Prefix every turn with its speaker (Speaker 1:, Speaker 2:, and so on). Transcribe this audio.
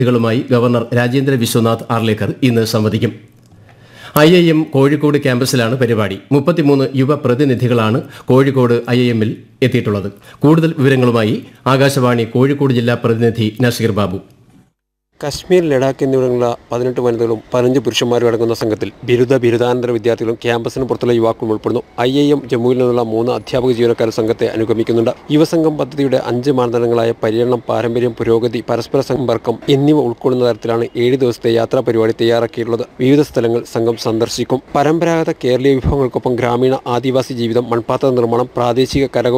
Speaker 1: കളുമായി ഗവർണർ രാജേന്ദ്ര വിശ്വനാഥ് ആർലേക്കർ ഇന്ന് സംവദിക്കും ഐ ഐ എം കോഴിക്കോട് ക്യാമ്പസിലാണ് പരിപാടി മുപ്പത്തിമൂന്ന് യുവ പ്രതിനിധികളാണ് കോഴിക്കോട് ഐ ഐ എമ്മിൽ എത്തിയിട്ടുള്ളത് കൂടുതൽ വിവരങ്ങളുമായി ആകാശവാണി കോഴിക്കോട് ജില്ലാ പ്രതിനിധി നസീർ ബാബു
Speaker 2: കശ്മീർ ലഡാക്ക് എന്നിവിടങ്ങളിലുള്ള പതിനെട്ട് വനിതകളും പതിനഞ്ച് പുരുഷന്മാരും അടങ്ങുന്ന സംഘത്തിൽ ബിരുദ ബിരുദാനന്തര വിദ്യാർത്ഥികളും ക്യാമ്പസിന് പുറത്തുള്ള യുവാക്കളും ഉൾപ്പെടുന്നു ഐ ഐ എം ജമ്മുവിൽ നിന്നുള്ള മൂന്ന് അധ്യാപക ജീവനക്കാർ സംഘത്തെ അനുഗമിക്കുന്നുണ്ട് യുവസംഘം പദ്ധതിയുടെ അഞ്ച് മാനദണ്ഡങ്ങളായ പര്യടനം പാരമ്പര്യം പുരോഗതി പരസ്പര സമ്പർക്കം എന്നിവ ഉൾക്കൊള്ളുന്ന തരത്തിലാണ് ഏഴ് ദിവസത്തെ യാത്രാ പരിപാടി തയ്യാറാക്കിയിട്ടുള്ളത് വിവിധ സ്ഥലങ്ങൾ സംഘം സന്ദർശിക്കും പരമ്പരാഗത കേരളീയ വിഭവങ്ങൾക്കൊപ്പം ഗ്രാമീണ ആദിവാസി ജീവിതം മൺപാത്ര നിർമ്മാണം പ്രാദേശിക കരകൗ